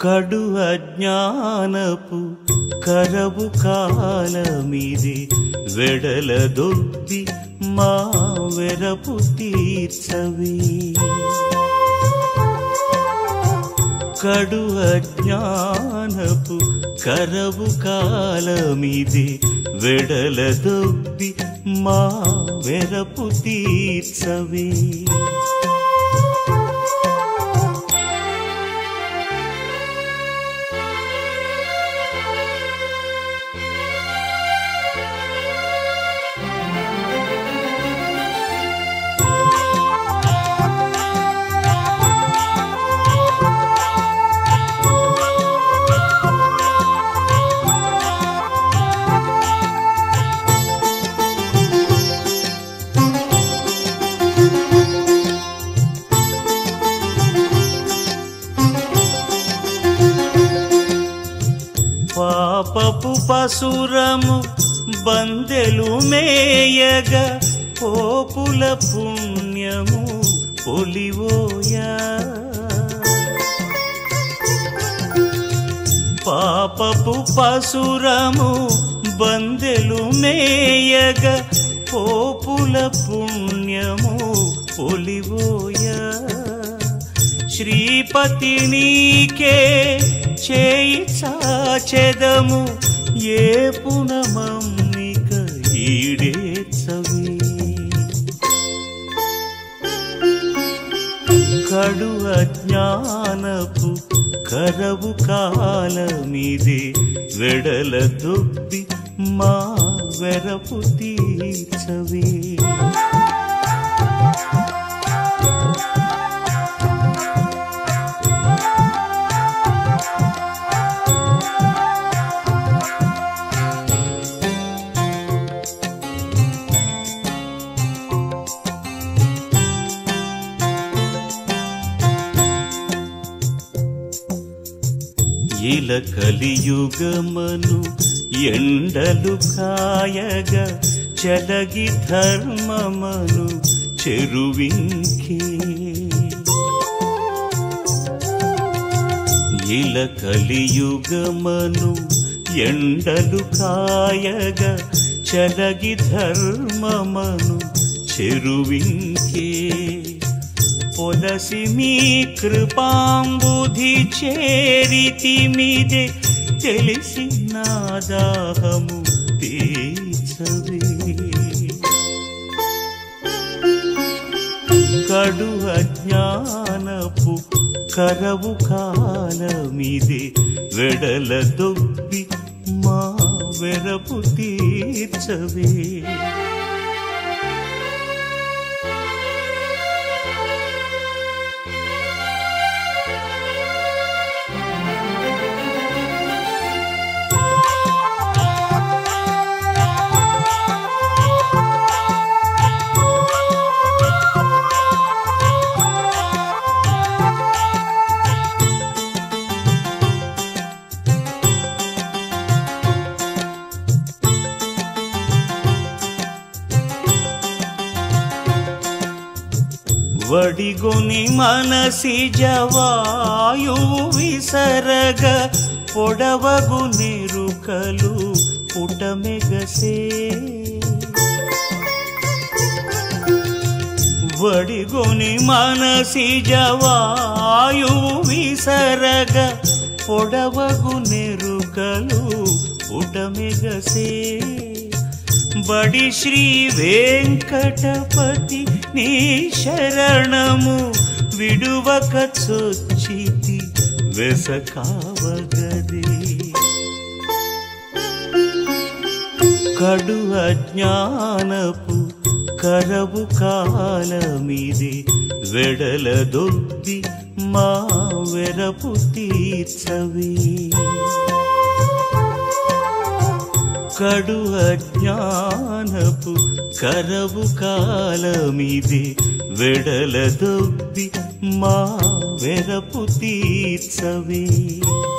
కడు అజ్ఞానపు కరవు కాలమిది వెడల దొబ్బి మా వెరపు తీర్చవే కడు అజ్ఞానపు కరవు కాలమిది వెడల దొబ్బి మా వెరపు తీర్చవే పాపపు పసురము బందెలు మేయగ పోపుల పుణ్యము పొలివోయా పాపపు పసురము బందెలు మేయగ పోపుల పుణ్యము పొలివోయా శ్రీపతి నీకే చేయి చాచెదము ఏ పునమమ్మిక ఈడేచ్చవే కడు అజ్ఞానపు కరవు కాలమిది వెడల దొబ్బి మా వెరపు తీర్చవే ఇల కలియుగమను ఎండలు కాయగ చలగి ధర్మమను చెరువింకే ఇల కలియుగమను ఎండలు కాయగ చలగి ధర్మమను చెరువింకే పొలసి మీ కృపాంబుధి చేరితి మీదే తెలిసి నా దాహము తీర్చవే కడు అజ్ఞానపు కరవు కాలమిది వెడల దొబ్బి మా వెరపు తీర్చవే వడిగొని మనసి జవాయు విసరగ పొడవగు నెరుకలు పుటమెగసే వడిగొని మనసి జవాయు విసరగ పొడవగు నెరుకలు పుటమెగసే బడి శ్రీ వెంకటపతి నీ శరణము విడువక చొచ్చితి వెసకావగదే కడు అజ్ఞానపు కరవు కాలమిది వెడల దొబ్బి మా వెరపు తీర్చవే కడు అజ్ఞానపు కరవు కాలమిది వెడల దొబ్బి మా వెరపు తీర్చవే